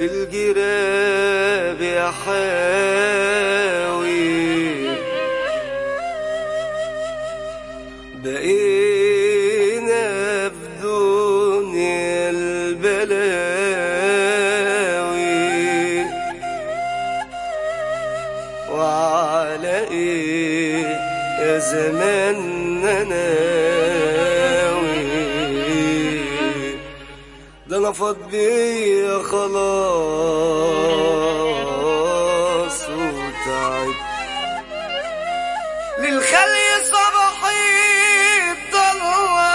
في الجراب يا حاوي بقينا في دنيا البلاوي وعلى ايه يا زماننا ناوي ده انا فاض بيا خلاص وتعب للخلي صباحي ضلوة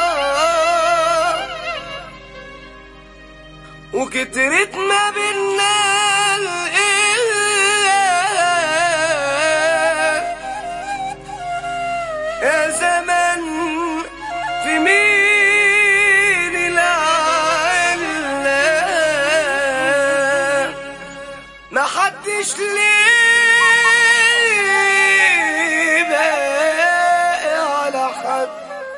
وكترت ما بينا القلة يا زمن في مين العلة ما حدش ليه باقي على حد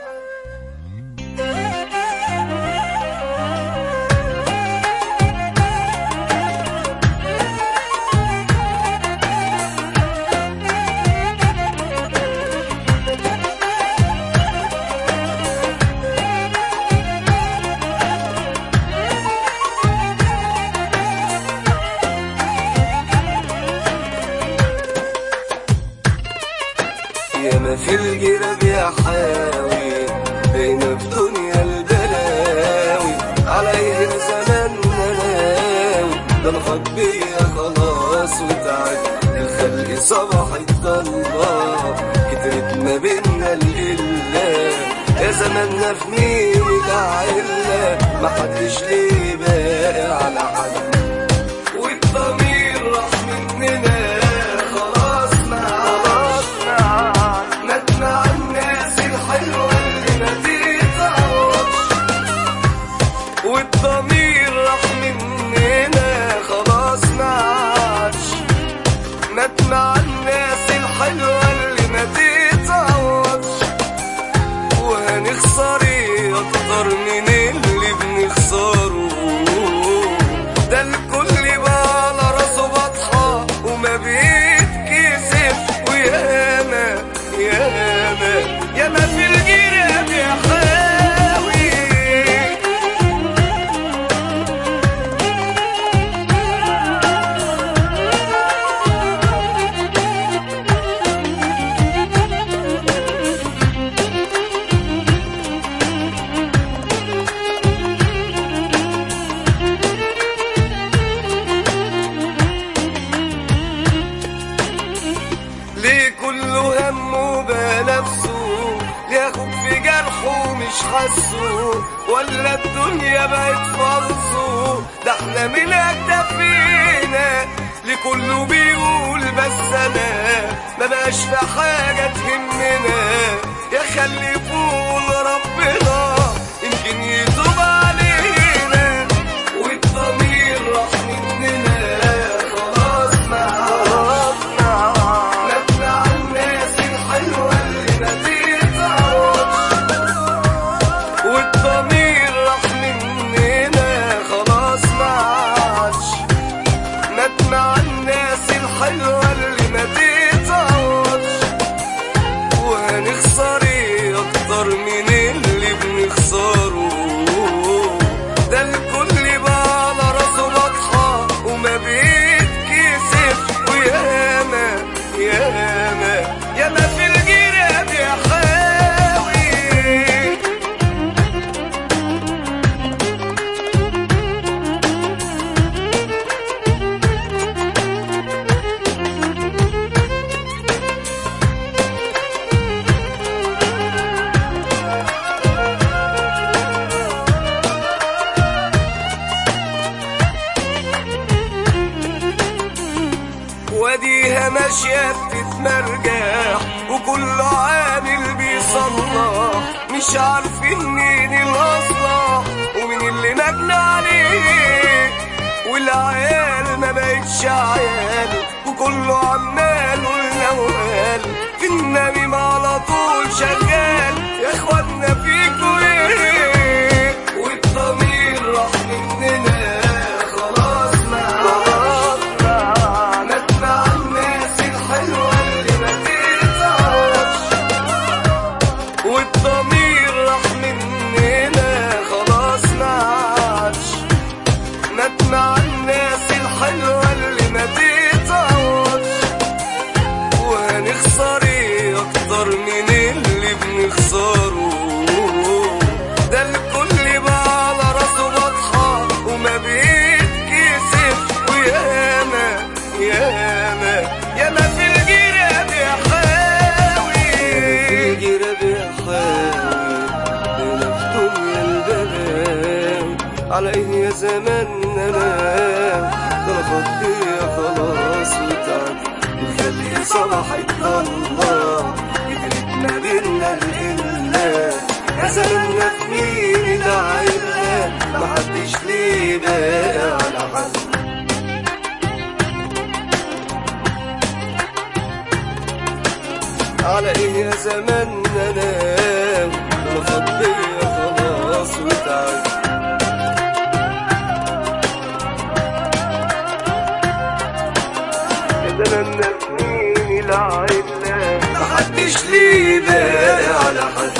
يا ما في الجراب يا حاوي بين في دنيا البلاوي عليه زمان ناوي ده الخط بيا خلاص وتعب الخلق صباح الضلمة كترت ما بينا القلة يا زماننا في مين العلة محدش ليه باقي على حد والضمير راح مننا خلاص ما خلاص نتمع الناس الحلوة اللي ما تتعوضش والضمير راح مننا خلاص ما عادش نتمع الناس الحلوة اللي ما تتعوضش وهنخسر ايه اكتر من اللي بنخسره ده الكل بقى على راسه بطحة وما بيتكسف وياما ياما ياما في الجيران يا حاوي ليه كله همه بنفسه ياخد في جرحه مش حاسه ولا الدنيا بقت فرصه ده احنا من اكتفينا لكله بيقول بس انا ما بقاش في حاجه تهمنا يا خلي يقول ربنا يمكن يتوب علينا والضمير راح مننا خلاص ما عرفنا نتبع الناس الحلوة اللي ما تتعوضش والضمير راح مننا خلاص ما عادش نتبع الناس الحلوة اللي ما تتعوضش وهنخسر ايه اكتر من اللي بنخسره ده الكل بقى على راسه بطحة وما بيتكسف وياما ياما ياما في الجيران يا حاوي واديها ماشية بتتمرجح وكل عامل بيصلح مش عارفين مين الأصلح ومين اللي مجنى عليه والعيال ما بقتش عيال وكله عمال والنوال في النبي على طول شغال يا اخوانا فيكوا ايه والضمير راح مننا خلاص والضمير راح مننا خلاص ما عادش مات مع الناس الحلوة اللي ما تتعوضش وهنخسر ايه اكتر من اللي بنخسره ده الكل بقى على راسه بطحة وما بيتكسف وياما ياما ياما في الجيرة بيحاوي في الجيرة بيحاوي هنا في دنيا البلاوي على ايه يا زماننا انا ده انا فضية خلاص وتعدي الخلق صبحت الله قدرت ما بينا الإله يا زماننا في مين دعينا محدش ليه باقي على حد على ايه يا زماننا انا انا فضية خلاص وتعدي زماننا سنين العيلة محدش ليه باقي على حد